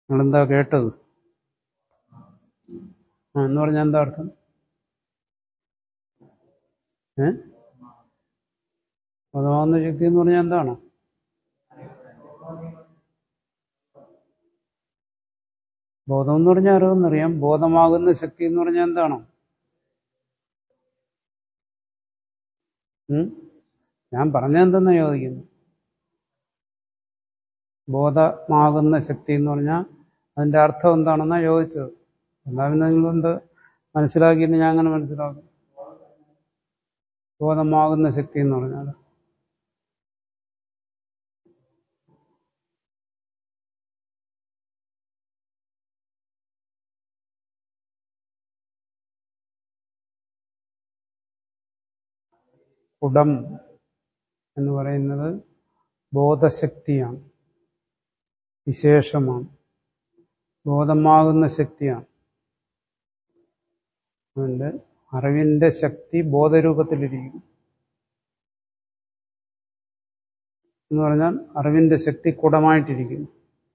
നിങ്ങളെന്താ കേട്ടത് ആ എന്ന് പറഞ്ഞാൽ എന്താ അർത്ഥം ഏ ബോധമാകുന്ന ശക്തി എന്ന് പറഞ്ഞാൽ എന്താണ് ബോധം എന്ന് പറഞ്ഞാൽ അറിവെന്നറിയാം ബോധമാകുന്ന ശക്തി എന്ന് പറഞ്ഞാൽ എന്താണ് ഉം? ഞാൻ പറഞ്ഞെന്തെന്ന് ചോദിക്കുന്നു ബോധമാകുന്ന ശക്തി എന്ന് പറഞ്ഞാൽ അതിന്റെ അർത്ഥം എന്താണെന്നാ ചോദിച്ചത് എന്നാ പിന്നെ നിങ്ങളെന്ത് മനസ്സിലാക്കിയിട്ട് ഞാൻ അങ്ങനെ മനസ്സിലാക്കും ബോധമാകുന്ന ശക്തി എന്ന് പറഞ്ഞാൽ കുടം എന്ന് പറയുന്നത് ബോധശക്തിയാണ് വിശേഷമാണ് ബോധമാകുന്ന ശക്തിയാണ് അതിന്റെ അറിവിന്റെ ശക്തി ബോധരൂപത്തിലിരിക്കും എന്ന് പറഞ്ഞാൽ അറിവിന്റെ ശക്തി കുടമായിട്ടിരിക്കുന്നു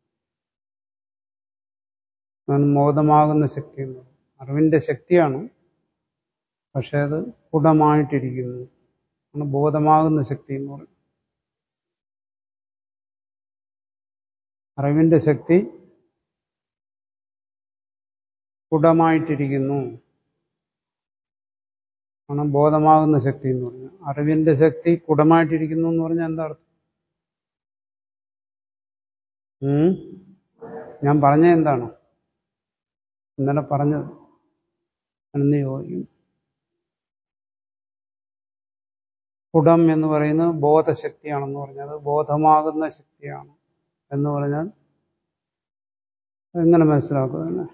അതാണ് ബോധമാകുന്ന ശക്തി എന്ന് പറയുന്നത് അറിവിന്റെ ശക്തിയാണ് പക്ഷെ അത് കുടമായിട്ടിരിക്കുന്നു ആണ് ബോധമാകുന്ന ശക്തി എന്ന് പറയുന്നത് അറിവിന്റെ ശക്തി കുടമായിട്ടിരിക്കുന്നു ആണ് ബോധമാകുന്ന ശക്തി എന്ന് പറഞ്ഞാൽ അറിവിന്റെ ശക്തി കുടമായിട്ടിരിക്കുന്നു എന്ന് പറഞ്ഞാൽ എന്താ അർത്ഥം ഉം? ഞാൻ പറഞ്ഞ എന്താണ് ഇന്നലെ പറഞ്ഞത് എന്ന് ചോദിക്കും കുടം എന്ന് പറയുന്നത് ബോധശക്തിയാണെന്ന് പറഞ്ഞത് ബോധമാകുന്ന ശക്തിയാണ് എന്ന് പറഞ്ഞാൽ എങ്ങനെ മനസ്സിലാക്കുക തന്നെ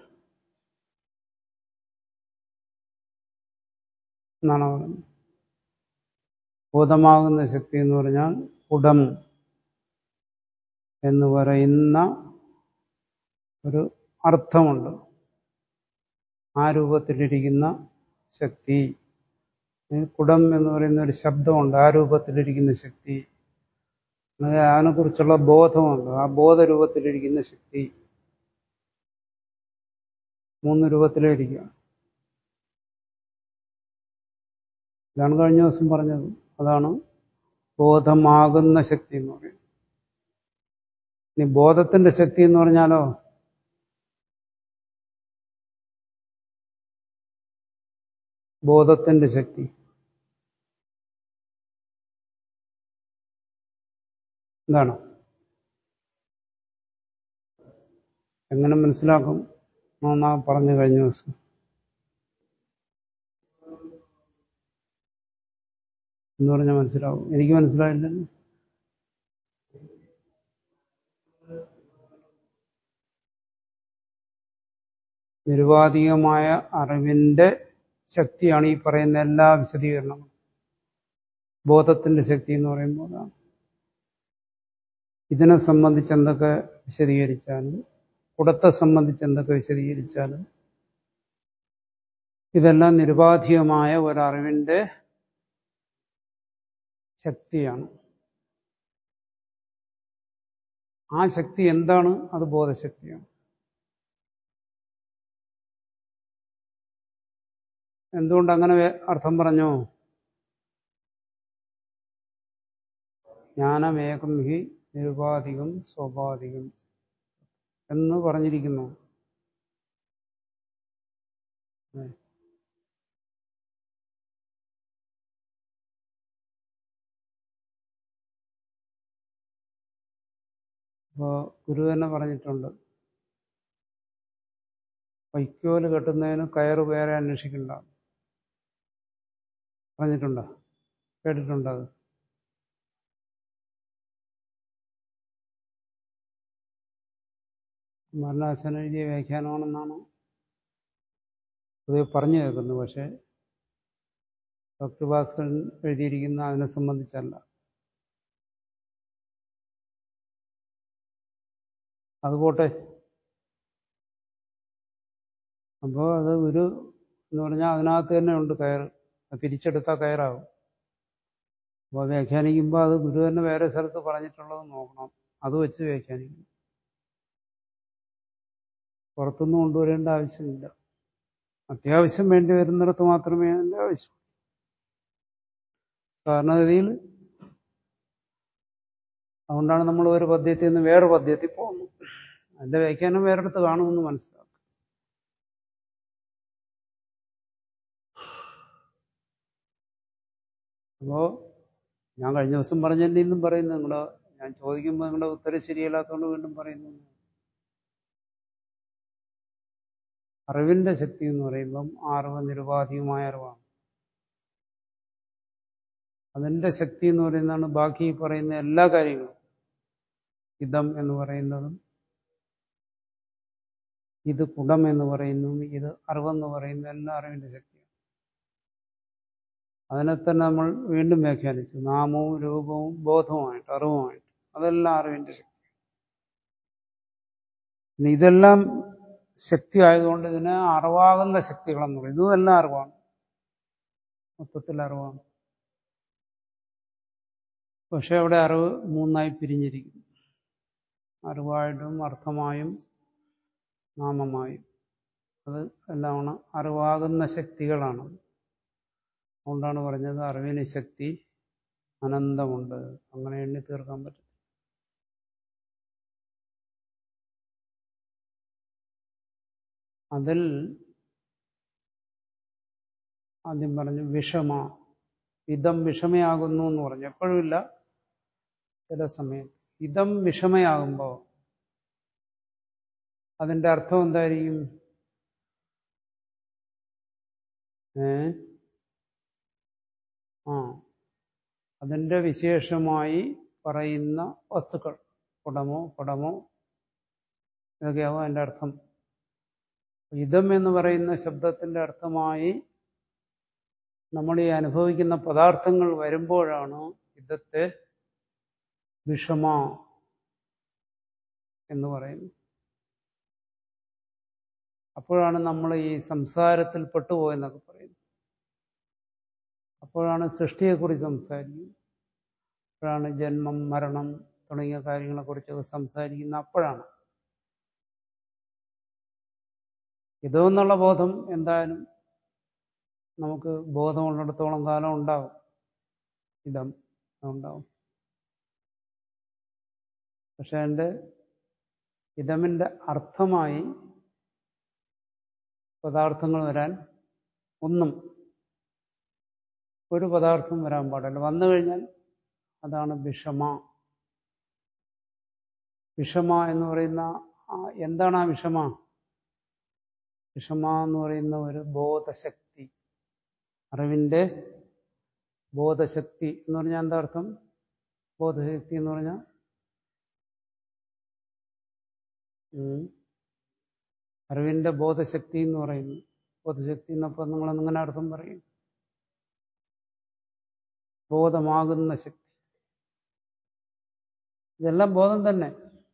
എന്നാണ് പറയുന്നത് ബോധമാകുന്ന ശക്തി എന്ന് പറഞ്ഞാൽ കുടം എന്ന് പറയുന്ന ഒരു അർത്ഥമുണ്ട് ആ രൂപത്തിലിരിക്കുന്ന ശക്തി ഈ കുടം എന്ന് പറയുന്ന ഒരു ശബ്ദമുണ്ട് ആ രൂപത്തിലിരിക്കുന്ന ശക്തി അതിനെക്കുറിച്ചുള്ള ബോധമുണ്ട് ആ ബോധരൂപത്തിലിരിക്കുന്ന ശക്തി മൂന്ന് രൂപത്തിലിരിക്കുക ഇതാണ് കഴിഞ്ഞ ദിവസം പറഞ്ഞത് അതാണ് ബോധമാകുന്ന ശക്തി എന്ന് പറയുന്നത് ഇനി ബോധത്തിന്റെ ശക്തി എന്ന് പറഞ്ഞാലോ ബോധത്തിന്റെ ശക്തി എന്താണ് എങ്ങനെ മനസ്സിലാക്കും എന്നാ പറഞ്ഞു കഴിഞ്ഞ ദിവസം എന്ന് പറഞ്ഞാൽ മനസ്സിലാവും എനിക്ക് മനസ്സിലായില്ലല്ലോ നിരുപാധികമായ അറിവിന്റെ ശക്തിയാണ് ഈ പറയുന്ന എല്ലാ വിശദീകരണങ്ങളും ബോധത്തിന്റെ ശക്തി എന്ന് പറയുമ്പോൾ അതാണ് ഇതിനെ സംബന്ധിച്ച് എന്തൊക്കെ വിശദീകരിച്ചാലും കുടത്തെ സംബന്ധിച്ച് എന്തൊക്കെ വിശദീകരിച്ചാലും ഇതെല്ലാം നിരുപാധികമായ ഒരറിവിന്റെ ശക്തിയാണ് ആ ശക്തി എന്താണ് അത് ബോധശക്തിയാണ് എന്തുകൊണ്ട് അങ്ങനെ അർത്ഥം പറഞ്ഞു ജ്ഞാനമേകം ഹി നിരുപാധികം സ്വാഭാവികം എന്ന് പറഞ്ഞിരിക്കുന്നു അപ്പോ ഗുരു തന്നെ പറഞ്ഞിട്ടുണ്ട് വൈക്കോല് കെട്ടുന്നതിന് കയറ് വേറെ അന്വേഷിക്കണ്ട പറഞ്ഞിട്ടുണ്ടോ കേട്ടിട്ടുണ്ടോ അത് മരണാശാൻ എഴുതിയ വ്യാഖ്യാനമാണെന്നാണ് പൊതുവെ പറഞ്ഞു കേൾക്കുന്നത് പക്ഷേ ഡോക്ടർ ഭാസ്കരൻ എഴുതിയിരിക്കുന്ന അതിനെ സംബന്ധിച്ചല്ല അതുപോട്ടെ അപ്പോൾ അത് ഒരു എന്ന് പറഞ്ഞാൽ അതിനകത്ത് തന്നെ ഉണ്ട് കയർ അത് പിരിച്ചെടുത്താൽ കയറാവും അപ്പോൾ വ്യാഖ്യാനിക്കുമ്പോൾ അത് ഗുരു തന്നെ വേറെ സ്ഥലത്ത് പറഞ്ഞിട്ടുള്ളത് നോക്കണം അത് വെച്ച് വ്യാഖ്യാനിക്കണം പുറത്തുനിന്ന് കൊണ്ടുവരേണ്ട ആവശ്യമില്ല അത്യാവശ്യം വേണ്ടി വരുന്നിടത്ത് മാത്രമേ അതിൻ്റെ ആവശ്യം സാധാരണഗതിയിൽ അതുകൊണ്ടാണ് നമ്മൾ ഒരു പദ്യത്തിൽ നിന്ന് വേറെ പദ്യത്തിൽ പോകുന്നത് അതിന്റെ വ്യാഖ്യാനം വേറെടുത്ത് കാണുമെന്ന് മനസ്സിലാക്കും അപ്പോ ഞാൻ കഴിഞ്ഞ ദിവസം പറഞ്ഞതിന്റെ ഇന്നും പറയുന്നു നിങ്ങള് ഞാൻ ചോദിക്കുമ്പോൾ നിങ്ങളുടെ ഉത്തരം ശരിയല്ലാത്തതുകൊണ്ട് വീണ്ടും പറയുന്നു അറിവിന്റെ ശക്തി എന്ന് പറയുമ്പം ആ അറിവ് നിരുപാധികമായ അറിവാണ് അതിന്റെ ശക്തി എന്ന് പറയുന്നതാണ് ബാക്കി പറയുന്ന എല്ലാ കാര്യങ്ങളും ഇതം എന്ന് പറയുന്നതും ഇത് കുടം എന്ന് പറയുന്നതും ഇത് അറിവെന്ന് പറയുന്ന എല്ലാ അറിവിന്റെ ശക്തിയാണ് അതിനെ തന്നെ നമ്മൾ വീണ്ടും വ്യാഖ്യാനിച്ചു നാമവും രൂപവും ബോധവുമായിട്ട് അറിവുമായിട്ട് അതെല്ലാം അറിവിന്റെ ശക്തി പിന്നെ ഇതെല്ലാം ശക്തി ആയതുകൊണ്ട് ഇതിന് അറിവാകുന്ന ശക്തികളെന്ന് പറയും ഇതും എല്ലാം അറിവാണ് മൊത്തത്തിൽ അറിവാണ് പക്ഷെ അവിടെ അറിവ് മൂന്നായി പിരിഞ്ഞിരിക്കുന്നു അറിവായിട്ടും അർത്ഥമായും നാമമായും അത് എല്ലാമാണ് അറിവാകുന്ന ശക്തികളാണ് അതുകൊണ്ടാണ് പറഞ്ഞത് അറിവിന് ശക്തി അനന്തമുണ്ട് അങ്ങനെ എണ്ണി തീർക്കാൻ പറ്റും അതിൽ ആദ്യം പറഞ്ഞു വിഷമ ഇതം വിഷമയാകുന്നു എന്ന് പറഞ്ഞു എപ്പോഴുമില്ല ചില സമയത്ത് ഇതം വിഷമയാകുമ്പോൾ അതിന്റെ അർത്ഥം എന്തായിരിക്കും ഏ ആ അതിന്റെ വിശേഷമായി പറയുന്ന വസ്തുക്കൾ കുടമോ കുടമോ ഇതൊക്കെയാവും അതിന്റെ അർത്ഥം ഇതം എന്ന് പറയുന്ന ശബ്ദത്തിന്റെ അർത്ഥമായി നമ്മൾ ഈ അനുഭവിക്കുന്ന പദാർത്ഥങ്ങൾ വരുമ്പോഴാണ് ഇതത്തെ വിഷമ എന്ന് പറയുന്നത് അപ്പോഴാണ് നമ്മൾ ഈ സംസാരത്തിൽ പെട്ടുപോയെന്നൊക്കെ പറയുന്നത് അപ്പോഴാണ് സൃഷ്ടിയെക്കുറിച്ച് സംസാരിക്കുന്നത് അപ്പോഴാണ് ജന്മം മരണം തുടങ്ങിയ കാര്യങ്ങളെക്കുറിച്ചൊക്കെ സംസാരിക്കുന്ന അപ്പോഴാണ് ഇതോ എന്നുള്ള ബോധം എന്തായാലും നമുക്ക് ബോധമുള്ളിടത്തോളം കാലം ഉണ്ടാവും ഇതം ഉണ്ടാവും പക്ഷെ അതിൻ്റെ ഇതമിൻ്റെ അർത്ഥമായി പദാർത്ഥങ്ങൾ വരാൻ ഒന്നും ഒരു പദാർത്ഥം വരാൻ പാടില്ല വന്നു കഴിഞ്ഞാൽ അതാണ് വിഷമ വിഷമ എന്ന് പറയുന്ന എന്താണ് ആ വിഷമ വിഷമ എന്ന് പറയുന്ന ഒരു ബോധശക്തി അറിവിന്റെ ബോധശക്തി എന്ന് പറഞ്ഞാൽ എന്താ അർത്ഥം ബോധശക്തി എന്ന് പറഞ്ഞാൽ അറിവിന്റെ ബോധശക്തി എന്ന് പറയുന്നു ബോധശക്തി എന്നപ്പോൾ നിങ്ങൾ അങ്ങനെ അർത്ഥം പറയും ബോധമാകുന്ന ശക്തി ഇതെല്ലാം ബോധം തന്നെ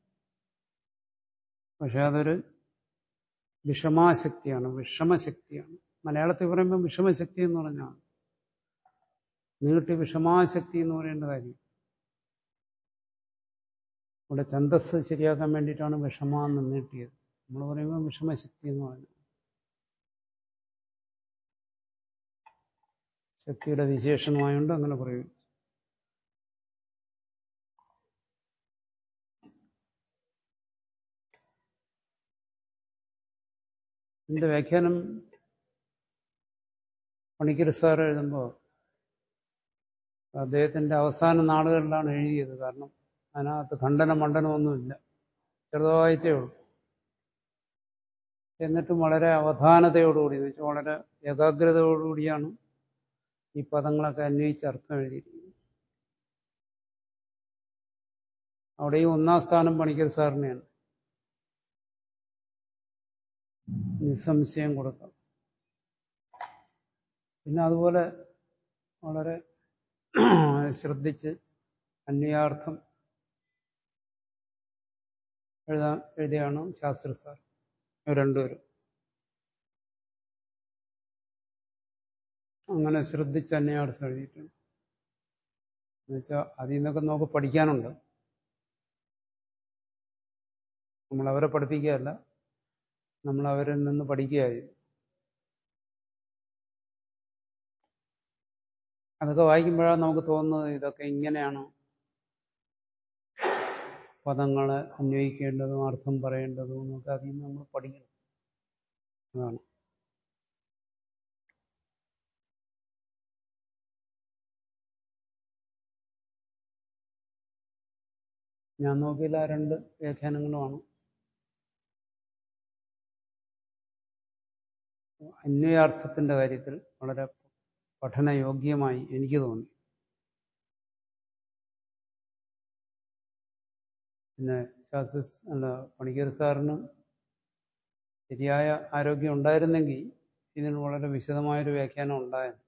പക്ഷെ അതൊരു വിഷമാശക്തിയാണ് വിഷമശക്തിയാണ് മലയാളത്തിൽ പറയുമ്പോൾ വിഷമശക്തി എന്ന് പറഞ്ഞാൽ നീട്ടി വിഷമാശക്തി എന്ന് പറയേണ്ട കാര്യം ഇവിടെ ഛന്തസ് ശരിയാക്കാൻ വേണ്ടിയിട്ടാണ് വിഷമ എന്ന് നീട്ടിയത് നമ്മൾ പറയുമ്പോൾ വിഷമശക്തി എന്ന് പറഞ്ഞു ശക്തിയുടെ വിശേഷണമായുണ്ട് അങ്ങനെ പറയും ഇതിന്റെ വ്യാഖ്യാനം പണിക്കർ സാർ എഴുതുമ്പോൾ അദ്ദേഹത്തിന്റെ അവസാന നാളുകളിലാണ് എഴുതിയത് കാരണം അതിനകത്ത് ഖണ്ഡന മണ്ഡനമൊന്നുമില്ല ചെറുതായിട്ടേ ഉള്ളൂ എന്നിട്ടും വളരെ അവധാനതയോടുകൂടി എന്ന് വെച്ചാൽ വളരെ ഏകാഗ്രതയോടുകൂടിയാണ് ഈ പദങ്ങളൊക്കെ അന്വയിച്ച് അർത്ഥം എഴുതിയിരിക്കുന്നത് അവിടെയും ഒന്നാം സ്ഥാനം പണിക്കർ സാറിനെയാണ് നിസ്സംശയം കൊടുക്കാം പിന്നെ അതുപോലെ വളരെ ശ്രദ്ധിച്ച് അന്വയാർത്ഥം എഴുതാൻ എഴുതിയാണ് ശാസ്ത്രി സാർ രണ്ടുപേരും അങ്ങനെ ശ്രദ്ധിച്ച് അന്വയാർത്ഥം എഴുതിയിട്ടുണ്ട് എന്നുവെച്ചാൽ അതിൽ നിന്നൊക്കെ നമുക്ക് പഠിക്കാനുണ്ട് നമ്മൾ അവരെ പഠിപ്പിക്കുകയല്ല നമ്മൾ അവരിൽ നിന്ന് പഠിക്കുകയായി അതൊക്കെ വായിക്കുമ്പോഴാണ് നമുക്ക് തോന്നുന്നത് ഇതൊക്കെ ഇങ്ങനെയാണ് പദങ്ങളെ അന്വയിക്കേണ്ടതും അർത്ഥം പറയേണ്ടതും എന്നൊക്കെ അതിൽ നിന്ന് നമ്മൾ പഠിക്കണം അതാണ് ഞാൻ നോക്കിയില്ല ആ രണ്ട് വ്യാഖ്യാനങ്ങളുമാണ് അന്വയാർത്ഥത്തിന്റെ കാര്യത്തിൽ വളരെ പഠനയോഗ്യമായി എനിക്ക് തോന്നി പിന്നെ ശാസ്ത്ര അല്ല പണിക്കർ സാറിന് ശരിയായ ആരോഗ്യം ഉണ്ടായിരുന്നെങ്കിൽ ഇതിന് വളരെ വിശദമായൊരു വ്യാഖ്യാനം ഉണ്ടായിരുന്നു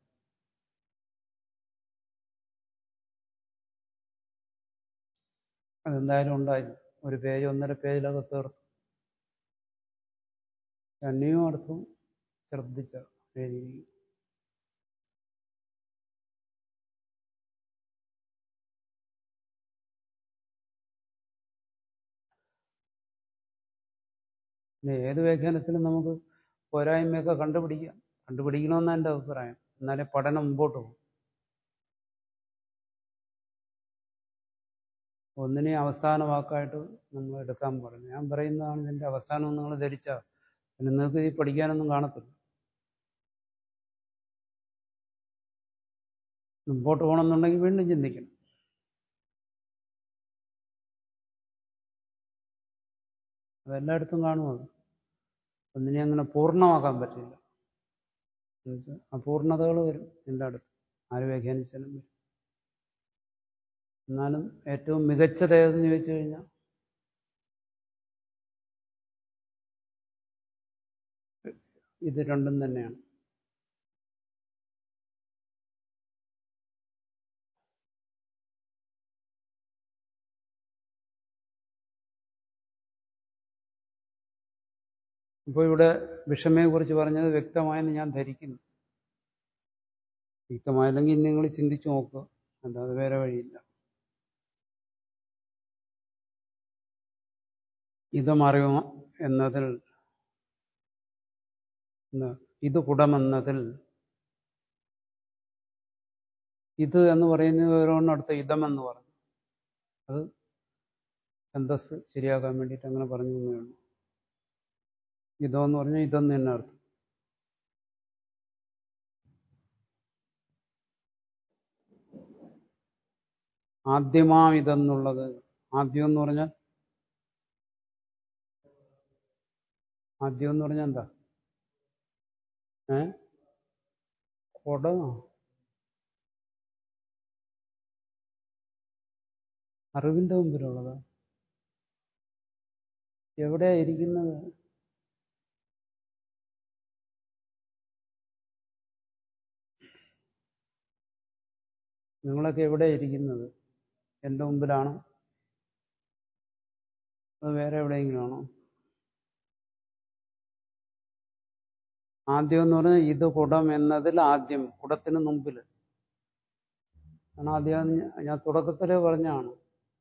അതെന്തായാലും ഉണ്ടായില്ല ഒരു പേജ് ഒന്നര പേജിലൊക്കെ തീർത്തു അന്യവും അർത്ഥവും ശ്രദ്ധിച്ച എഴുതി പിന്നെ ഏത് വ്യാഖ്യാനത്തിലും നമുക്ക് പോരായ്മയൊക്കെ കണ്ടുപിടിക്കാം കണ്ടുപിടിക്കണമെന്നാണ് എൻ്റെ അഭിപ്രായം എന്നാലേ പഠനം മുമ്പോട്ട് പോകും ഒന്നിനെ അവസാന വാക്കായിട്ട് നമ്മൾ എടുക്കാൻ പറഞ്ഞു ഞാൻ പറയുന്നതാണ് ഇതിൻ്റെ അവസാനം നിങ്ങൾ ധരിച്ചാൽ പിന്നെ നിങ്ങൾക്ക് ഇത് പഠിക്കാനൊന്നും കാണത്തില്ല മുമ്പോട്ട് പോകണമെന്നുണ്ടെങ്കിൽ വീണ്ടും ചിന്തിക്കണം അതെല്ലായിടത്തും കാണുമത് ഒന്നിനെ അങ്ങനെ പൂർണ്ണമാക്കാൻ പറ്റില്ല എന്നുവെച്ചാൽ അപൂർണതകൾ വരും എൻ്റെ അടുത്ത് ആര് വ്യാഖ്യാനിച്ചാലും വരും എന്നാലും ഏറ്റവും മികച്ചത് ഏതെന്ന് ചോദിച്ചു കഴിഞ്ഞാൽ ഇത് രണ്ടും തന്നെയാണ് ഇപ്പോൾ ഇവിടെ വിഷമയെ കുറിച്ച് പറഞ്ഞത് വ്യക്തമായെന്ന് ഞാൻ ധരിക്കുന്നു വ്യക്തമായില്ലെങ്കിൽ നിങ്ങൾ ചിന്തിച്ചു നോക്കുക അല്ലാതെ വേറെ വഴിയില്ല ഇതമറിയുമ എന്നതിൽ ഇത് കുടമെന്നതിൽ ഇത് എന്ന് പറയുന്നത് ഓരോന്നടുത്ത് ഇതമെന്ന് പറഞ്ഞു അത് ഛന്തസ് ശരിയാക്കാൻ വേണ്ടിയിട്ട് അങ്ങനെ പറഞ്ഞു എന്നേ ഉള്ളൂ ഇതോ എന്ന് പറഞ്ഞാൽ ഇതെന്ന് തന്നെ അർത്ഥം ആദ്യമാം ഇതെന്നുള്ളത് ആദ്യം എന്ന് പറഞ്ഞാൽ ആദ്യം എന്ന് പറഞ്ഞാൽ എന്താ ഏ കൊട അറിവിന്റെ മുമ്പിലുള്ളതാ എവിടെയാ ഇരിക്കുന്നത് നിങ്ങളൊക്കെ എവിടെയാ ഇരിക്കുന്നത് എൻ്റെ മുമ്പിലാണോ അത് വേറെ എവിടെയെങ്കിലും ആണോ ആദ്യം എന്ന് പറഞ്ഞാൽ ഇത് കുടം എന്നതിൽ ആദ്യം കുടത്തിന് മുമ്പിൽ കാരണം ആദ്യം ഞാൻ തുടക്കത്തിലേ പറഞ്ഞാണ്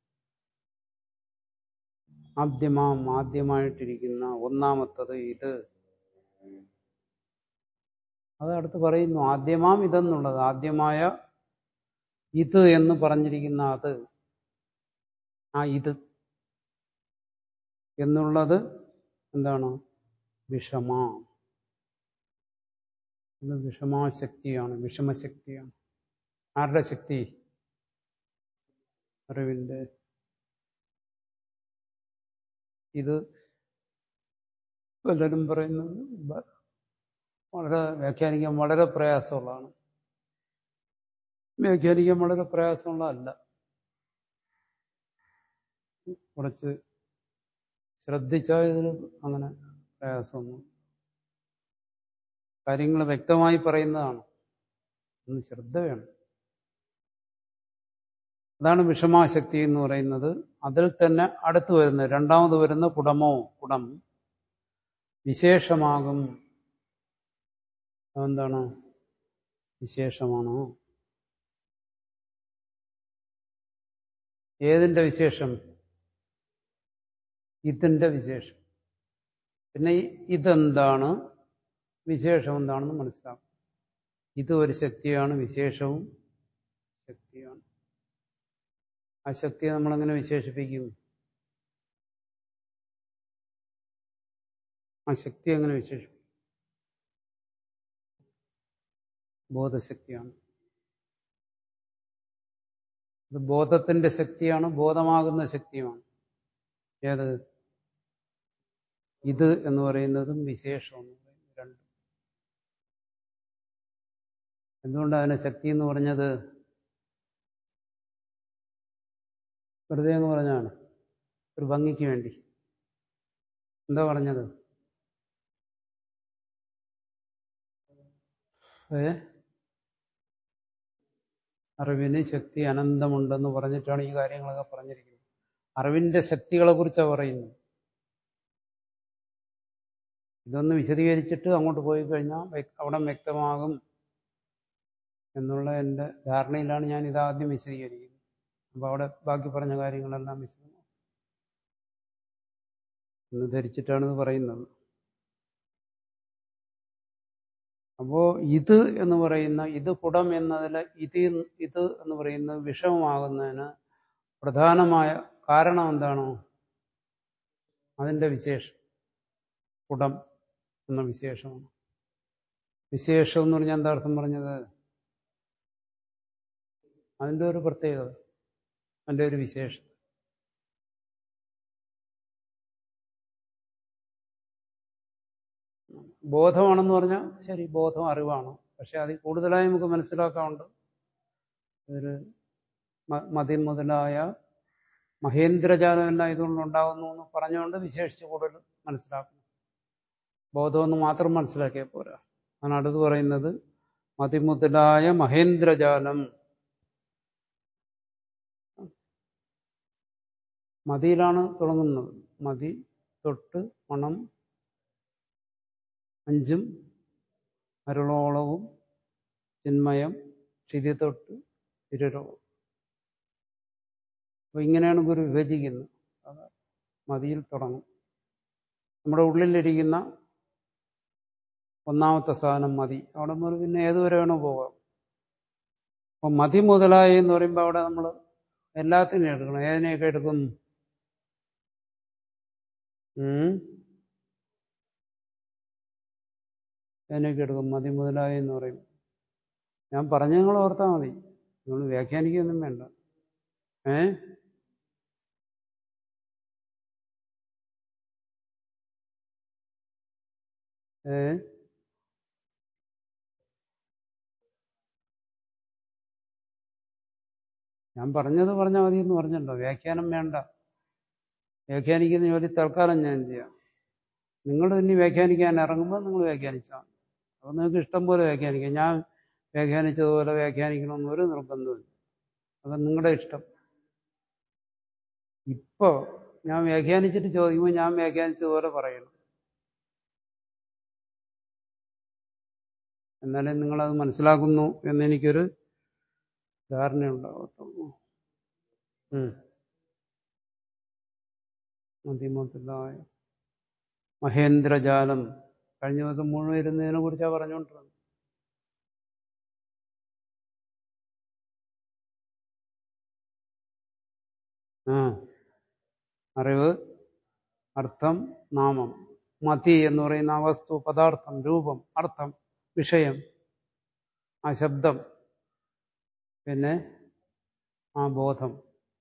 ആദ്യമാം ആദ്യമായിട്ടിരിക്കുന്ന ഒന്നാമത്തത് ഇത് അത് അടുത്ത് പറയുന്നു ആദ്യമാം ഇതെന്നുള്ളത് ആദ്യമായ ഇത് എന്ന് പറഞ്ഞിരിക്കുന്ന അത് ആ ഇത് എന്നുള്ളത് എന്താണ് വിഷമാ ഇത് വിഷമാശക്തിയാണ് വിഷമശക്തിയാണ് ആരുടെ ശക്തി അറിവിന്റെ ഇത് പലരും പറയുന്നത് വളരെ വ്യാഖ്യാനിക്കാൻ വളരെ പ്രയാസമുള്ളതാണ് വ്യാഖ്യാനിക്കാൻ വളരെ പ്രയാസമുള്ളതല്ല കുറച്ച് ശ്രദ്ധിച്ചാൽ ഇതിന് അങ്ങനെ പ്രയാസമൊന്നും കാര്യങ്ങൾ വ്യക്തമായി പറയുന്നതാണ് ഒന്ന് ശ്രദ്ധ വേണം അതാണ് വിഷമാശക്തി എന്ന് പറയുന്നത് അതിൽ തന്നെ അടുത്ത് വരുന്ന രണ്ടാമത് വരുന്ന കുടമോ കുടം വിശേഷമാകും എന്താണ് വിശേഷമാണോ ഏതിന്റെ വിശേഷം ഇതിന്റെ വിശേഷം പിന്നെ ഈ ഇതെന്താണ് വിശേഷം എന്താണെന്ന് മനസ്സിലാക്കും ഇത് ഒരു ശക്തിയാണ് വിശേഷവും ശക്തിയാണ് ആ ശക്തിയെ നമ്മളെങ്ങനെ വിശേഷിപ്പിക്കും ആ ശക്തി എങ്ങനെ വിശേഷിപ്പിക്കും ബോധശക്തിയാണ് ഇത് ബോധത്തിന്റെ ശക്തിയാണ് ബോധമാകുന്ന ശക്തിയുമാണ് ഏത് ഇത് എന്ന് പറയുന്നതും വിശേഷം എന്ന് പറയുന്നത് രണ്ടും എന്തുകൊണ്ടാണ് അതിനെ ശക്തി എന്ന് പറഞ്ഞത് വെറുതെ അങ്ങ് പറഞ്ഞാണ് ഒരു ഭംഗിക്ക് വേണ്ടി എന്താ പറഞ്ഞത് ഏ അറിവിന് ശക്തി അനന്തമുണ്ടെന്ന് പറഞ്ഞിട്ടാണ് ഈ കാര്യങ്ങളൊക്കെ പറഞ്ഞിരിക്കുന്നത് അറിവിന്റെ ശക്തികളെ കുറിച്ചാണ് പറയുന്നത് ഇതൊന്ന് വിശദീകരിച്ചിട്ട് അങ്ങോട്ട് പോയി കഴിഞ്ഞാൽ അവിടെ വ്യക്തമാകും എന്നുള്ള എൻ്റെ ധാരണയിലാണ് ഞാൻ ഇതാദ്യം വിശദീകരിക്കുന്നത് അപ്പോൾ അവിടെ ബാക്കി പറഞ്ഞ കാര്യങ്ങളെല്ലാം വിശദമാകും എന്ന് ധരിച്ചിട്ടാണ് ഇത് പറയുന്നത് അപ്പോ ഇത് എന്ന് പറയുന്ന ഇത് കുടം എന്നതിൽ ഇത് ഇത് എന്ന് പറയുന്നത് വിഷമമാകുന്നതിന് പ്രധാനമായ കാരണം എന്താണോ അതിൻ്റെ വിശേഷം കുടം എന്ന വിശേഷമാണ് വിശേഷം എന്ന് പറഞ്ഞാൽ എന്താ അർത്ഥം പറഞ്ഞത് അതിൻ്റെ ഒരു പ്രത്യേകത അതിൻ്റെ ഒരു വിശേഷം ബോധമാണെന്ന് പറഞ്ഞാൽ ശരി ബോധം അറിവാണ് പക്ഷെ അതിൽ കൂടുതലായി നമുക്ക് മനസ്സിലാക്കാറുണ്ട് ഒരു മതി മുതലായ മഹേന്ദ്രജാലം എല്ലാം ഇതുകൊണ്ട് ഉണ്ടാകുന്നു എന്ന് പറഞ്ഞുകൊണ്ട് വിശേഷിച്ച് കൂടുതൽ മനസ്സിലാക്കുന്നു ബോധമെന്ന് മാത്രം മനസ്സിലാക്കിയാൽ പോരാ ആണ് അടുത്ത് പറയുന്നത് മതിമുതലായ മഹേന്ദ്രജാലം മതിയിലാണ് തുടങ്ങുന്നത് മതി തൊട്ട് മണം അഞ്ചും അരുളോളവും ചിന്മയം ക്ഷിതി തൊട്ട് തിരുരോളം അപ്പൊ ഇങ്ങനെയാണ് ഗുരു വിഭജിക്കുന്നത് മതിയിൽ തുടങ്ങും നമ്മുടെ ഉള്ളിലിരിക്കുന്ന ഒന്നാമത്തെ സാധനം മതി അവിടെ മുതൽ പിന്നെ ഏതുവരെ വേണോ പോകാം അപ്പൊ മതി മുതലായി എന്ന് പറയുമ്പോൾ അവിടെ നമ്മൾ എല്ലാത്തിനെയും എടുക്കണം ഏതിനെയൊക്കെ എടുക്കും ഏതിനെയൊക്കെ എടുക്കും മതി മുതലായി എന്ന് പറയും ഞാൻ പറഞ്ഞ നിങ്ങൾ ഓർത്താൽ മതി നിങ്ങൾ വ്യാഖ്യാനിക്കൊന്നും വേണ്ട ഏ ഏ ഞാൻ പറഞ്ഞത് പറഞ്ഞാൽ മതി എന്ന് പറഞ്ഞല്ലോ വ്യാഖ്യാനം വേണ്ട വ്യാഖ്യാനിക്കുന്ന ജോലി തൽക്കാലം ഞാൻ ചെയ്യാം നിങ്ങൾ ഇനി വ്യാഖ്യാനിക്കാൻ ഇറങ്ങുമ്പോൾ നിങ്ങൾ വ്യാഖ്യാനിച്ചാൽ അപ്പോൾ നിങ്ങൾക്ക് ഇഷ്ടം പോലെ വ്യാഖ്യാനിക്കാം ഞാൻ വ്യാഖ്യാനിച്ചതുപോലെ വ്യാഖ്യാനിക്കണമെന്ന് ഒരു നിർബന്ധമില്ല അത് നിങ്ങളുടെ ഇഷ്ടം ഇപ്പോൾ ഞാൻ വ്യാഖ്യാനിച്ചിട്ട് ചോദിക്കുമ്പോൾ ഞാൻ വ്യാഖ്യാനിച്ചതുപോലെ പറയണം എന്നാലേ നിങ്ങളത് മനസ്സിലാക്കുന്നു എന്നെനിക്കൊരു ധാരണയുണ്ടാകത്തുള്ളൂ മതിമത്തിലായ മഹേന്ദ്രജാലം കഴിഞ്ഞ ദിവസം മുഴുവൻ ഇരുന്നതിനെ കുറിച്ചാണ് പറഞ്ഞുകൊണ്ടിരുന്നത് ആ അറിവ് അർത്ഥം നാമം മതി എന്ന് പറയുന്ന ആ വസ്തു പദാർത്ഥം രൂപം അർത്ഥം വിഷയം ആ ശബ്ദം പിന്നെ ആ ബോധം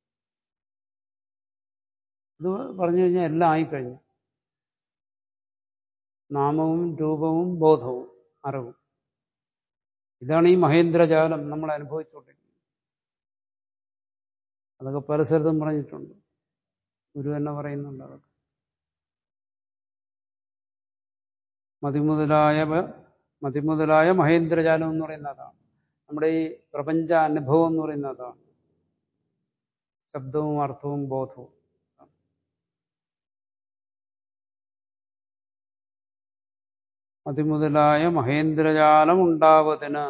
ഇത് പറഞ്ഞു കഴിഞ്ഞാൽ എല്ലാം ആയിക്കഴിഞ്ഞു നാമവും രൂപവും ബോധവും അറിവും ഇതാണ് ഈ മഹേന്ദ്രജാലം നമ്മൾ അനുഭവിച്ചുകൊണ്ടിരിക്കുന്നത് അതൊക്കെ പല സ്ഥലത്തും പറഞ്ഞിട്ടുണ്ട് ഗുരു തന്നെ പറയുന്നുണ്ട് അതൊക്കെ മതിമുതലായ മതിമുതലായ മഹേന്ദ്രജാലം എന്ന് പറയുന്ന അതാണ് നമ്മുടെ ഈ പ്രപഞ്ച അനുഭവം എന്ന് പറയുന്ന അതാണ് ശബ്ദവും അർത്ഥവും ബോധവും അതിമുതലായ മഹേന്ദ്രജാലം ഉണ്ടാവതിന്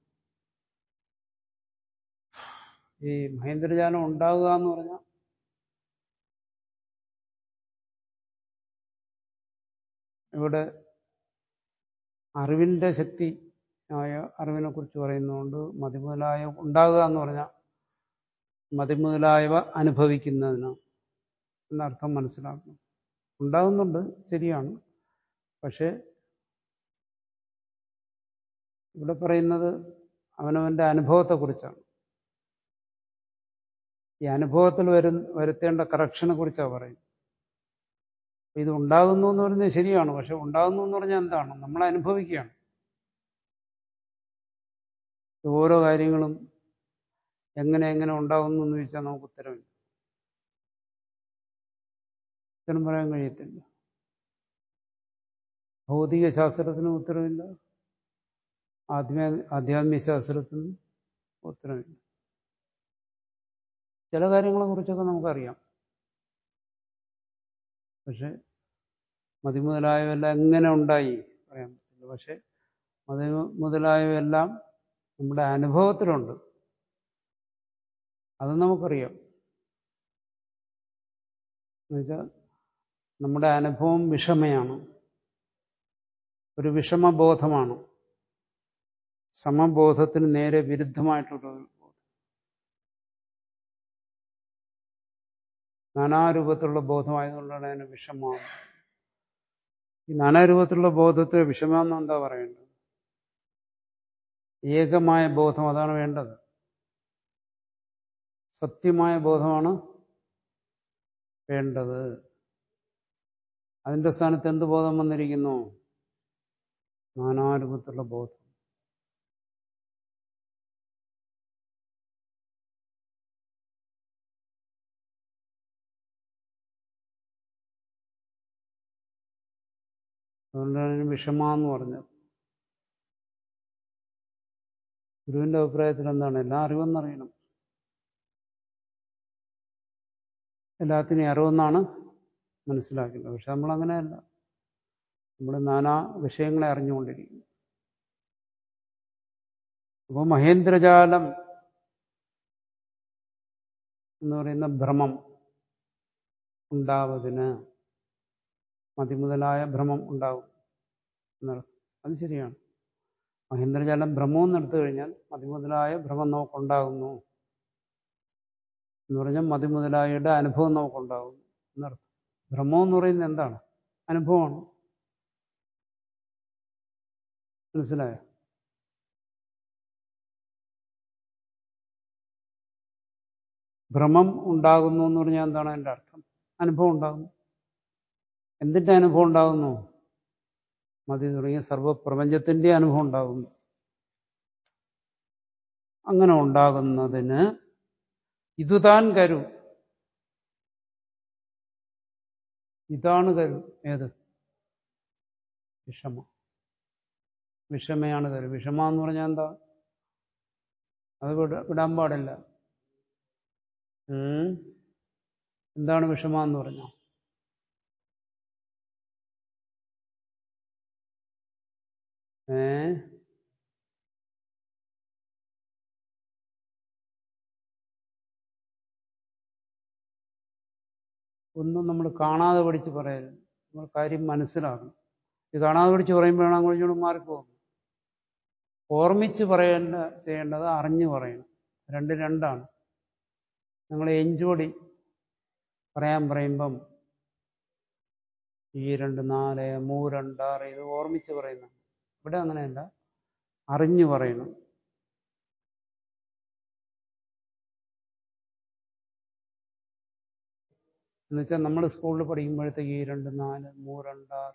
ഈ മഹേന്ദ്രജാലം ഉണ്ടാവുക എന്ന് പറഞ്ഞാൽ ഇവിടെ അറിവിന്റെ ശക്തി ആയ അറിവിനെ കുറിച്ച് പറയുന്നതുകൊണ്ട് മതിമുതലായ ഉണ്ടാകുക എന്ന് പറഞ്ഞാൽ മതിമുതലായവ അനുഭവിക്കുന്നതിന് എന്നർത്ഥം മനസ്സിലാക്കണം ഉണ്ടാകുന്നുണ്ട് ശരിയാണ് പക്ഷേ ഇവിടെ പറയുന്നത് അവനവന്റെ അനുഭവത്തെക്കുറിച്ചാണ് ഈ അനുഭവത്തിൽ വരു വരുത്തേണ്ട കറക്ഷനെ കുറിച്ചാണ് പറയുന്നത് ഇത് ഉണ്ടാകുന്നു എന്ന് പറയുന്നത് ശരിയാണ് പക്ഷെ ഉണ്ടാകുന്നു എന്ന് പറഞ്ഞാൽ എന്താണ് നമ്മൾ അനുഭവിക്കുകയാണ് ഓരോ കാര്യങ്ങളും എങ്ങനെ എങ്ങനെ ഉണ്ടാകുന്നു എന്ന് ചോദിച്ചാൽ നമുക്ക് ഉത്തരവില്ല ഉത്തരം പറയാൻ കഴിയത്തില്ല ഭൗതിക ശാസ്ത്രത്തിനും ഉത്തരവില്ല ആത്മീയ ആധ്യാത്മിക ശാസ്ത്രത്തിനും ഉത്തരവില്ല ചില കാര്യങ്ങളെ കുറിച്ചൊക്കെ നമുക്കറിയാം പക്ഷെ മതിമുതലായവെല്ലാം എങ്ങനെ ഉണ്ടായി പറയാൻ പറ്റില്ല പക്ഷെ മതി മുതലായവയെല്ലാം നമ്മുടെ അനുഭവത്തിലുണ്ട് അത് നമുക്കറിയാം എന്നുവെച്ചാൽ നമ്മുടെ അനുഭവം വിഷമയാണ് ഒരു വിഷമബോധമാണ് സമബോധത്തിന് നേരെ വിരുദ്ധമായിട്ടുള്ള ബോധം നാനാരൂപത്തിലുള്ള ബോധമായതുകൊണ്ടാണ് അതിന് വിഷമമാണ് ഈ നാനാരൂപത്തിലുള്ള ബോധത്തെ വിഷമെന്ന് എന്താ പറയേണ്ടത് ഏകമായ ബോധം അതാണ് വേണ്ടത് സത്യമായ ബോധമാണ് വേണ്ടത് അതിന്റെ സ്ഥാനത്ത് എന്ത് ബോധം വന്നിരിക്കുന്നു നാനാരൂപത്തിലുള്ള ബോധം അതുകൊണ്ടാണ് വിഷമ എന്ന് പറഞ്ഞത് ഗുരുവിന്റെ അഭിപ്രായത്തിൽ എന്താണ് എല്ലാം അറിവെന്നറിയണം എല്ലാത്തിനെയും അറിവെന്നാണ് മനസ്സിലാക്കുന്നത് പക്ഷെ നമ്മൾ അങ്ങനെയല്ല നമ്മൾ നാനാ വിഷയങ്ങളെ അറിഞ്ഞുകൊണ്ടിരിക്കുന്നു അപ്പോൾ മഹേന്ദ്രജാലം എന്ന് പറയുന്ന ഭ്രമം ഉണ്ടാവതിന് മതിമുതലായ ഭ്രമം ഉണ്ടാവും എന്നർത്ഥം അത് ശരിയാണ് മഹേന്ദ്രജാലം ഭ്രമം എന്നെടുത്തു കഴിഞ്ഞാൽ മതിമുതലായ ഭ്രമം നമുക്കുണ്ടാകുന്നു എന്ന് പറഞ്ഞാൽ മതിമുതലായയുടെ അനുഭവം നമുക്കുണ്ടാകുന്നു എന്നർത്ഥം ഭ്രമം എന്ന് പറയുന്നത് എന്താണ് അനുഭവമാണ് മനസ്സിലായോ ഭ്രമം ഉണ്ടാകുന്നു എന്ന് പറഞ്ഞാൽ എന്താണ് അതിൻ്റെ അർത്ഥം അനുഭവം ഉണ്ടാകുന്നു എന്തിൻ്റെ അനുഭവം ഉണ്ടാകുന്നു മതി തുടങ്ങിയ സർവപ്രപഞ്ചത്തിൻ്റെ അനുഭവം ഉണ്ടാകുന്നു അങ്ങനെ ഉണ്ടാകുന്നതിന് ഇതുതാൻ കരു ഇതാണ് കരു ഏത് വിഷമ വിഷമയാണ് കരു വിഷമ എന്ന് പറഞ്ഞാൽ എന്താ അത് വിട വിടാൻ പാടില്ല ഉം. എന്താണ് വിഷമ എന്ന് പറഞ്ഞാൽ ഏ ഒന്നും നമ്മൾ കാണാതെ പഠിച്ച് പറയരുത് നമ്മൾ കാര്യം മനസ്സിലാക്കണം ഇത് കാണാതെ പഠിച്ച് പറയുമ്പോഴാണ് അങ്ങോട്ടും മാറിപ്പോകും ഓർമ്മിച്ച് പറയേണ്ട ചെയ്യേണ്ടത് അറിഞ്ഞു പറയണം രണ്ട് രണ്ടാണ് നിങ്ങൾ എഞ്ചോടി പറയാൻ പറയുമ്പം ഈ രണ്ട് നാല് മൂ രണ്ട് ആറ് ഇത് ഓർമ്മിച്ച് പറയുന്നു ഇവിടെ അങ്ങനെയല്ല അറിഞ്ഞു പറയണം എന്നുവെച്ചാൽ നമ്മൾ സ്കൂളിൽ പഠിക്കുമ്പോഴത്തേക്ക് ഈ രണ്ട് നാല് മൂ രണ്ട് ആറ്